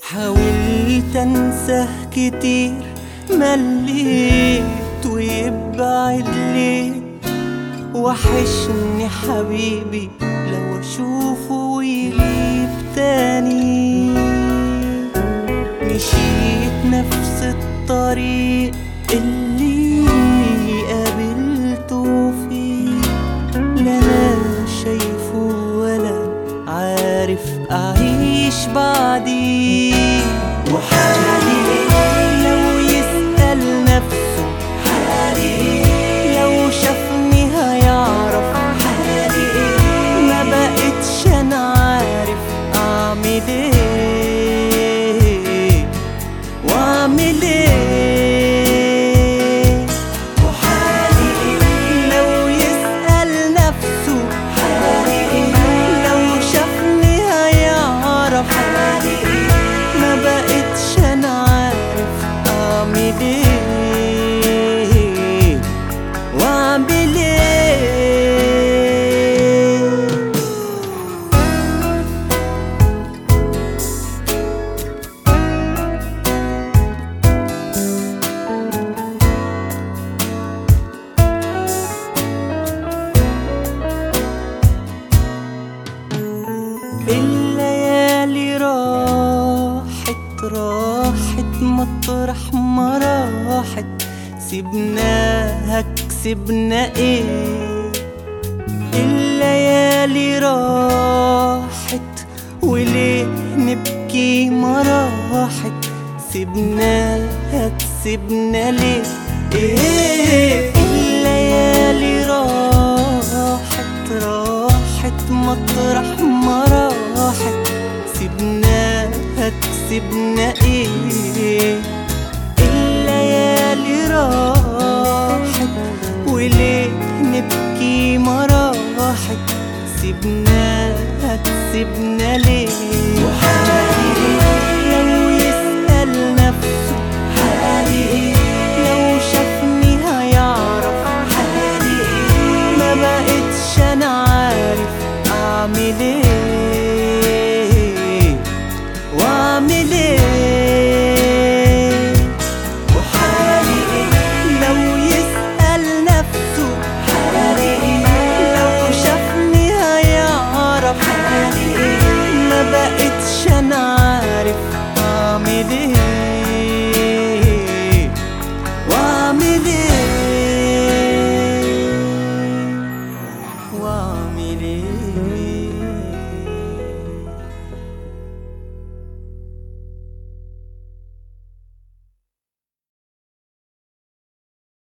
حاولت انساه كتير مليت ويبعد ليه وحشني حبيبي لو اشوفه ويغيب تاني مشيت نفس الطريق اللي قابلته فيه لا انا شايفه ولا عارف اعيش بعديه وحالي لو يسأل نفسه حالي لو شافني هيعرف حالي ما بقتش انا عارف اعمل ايه واعمل ايه وحالي لو يسأل نفسه حالي لو شافني هيعرف حالي ما بقتش انا عارف اعمل ايه واعمل ايه الليالي راحت راحت مطرح ما راحت سيبناها كسبنا ايه الليالي راحت وليه نبكي ما راحت سيبناها كسبنا ليه ايه الليالي راحت راحت مطرح ما راحت سيبناها كسبنا ايه الليالي راحت وليه نبكي ما راحت سيبناها كسبنا ليه وحالي لو يسأل نفسه حالي لو شافني هيعرف حالي ما بقتش انا عارف اعمل ايه واعمل ايه وحالي لو يسأل نفسه حالي لو شافني هيعرف حالي ما بقتش انا عارف اعمل ايه واعمل ايه واعمل ايه